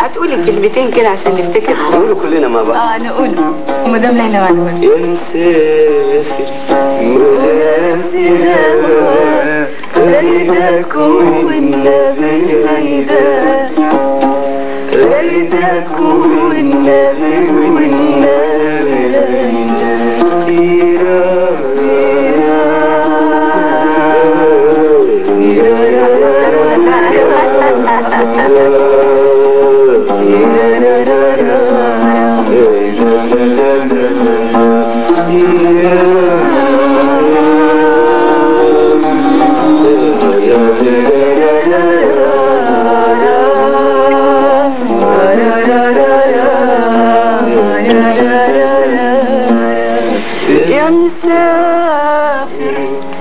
هتقولي كلمتين كده عشان نفتكر نقوله كلنا مع بعض اه نقول مدام ليلى وعنوان يا مسافر مسافر ريدك والنبي ريدك ريدك والنبي والنبي يا مسافر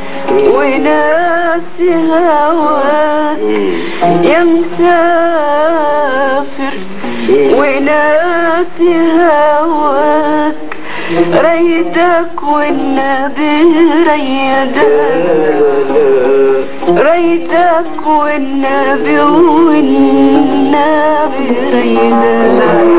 وناسي هواك يا مسافر وناسي هواك ريدك والنبي ريدك ريدك والنبي والنبي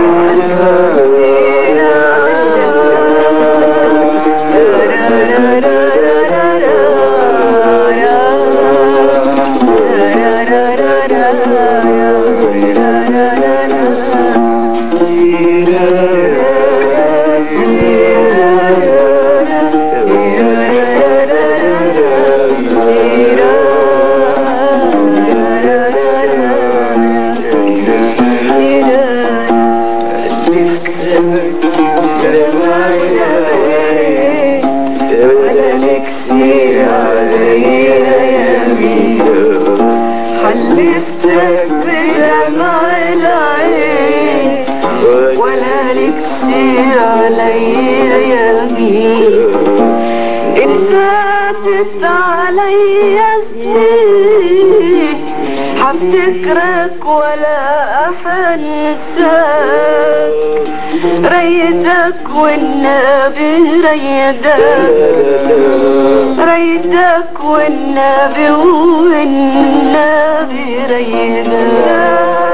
حلفتك بدمع العين ولا نكسي عليا يمين انت فاتت عليا سنين حفتكرك ولا أحنساك ريدك والنبي ريدك ريدك والنبي والنبي ريدك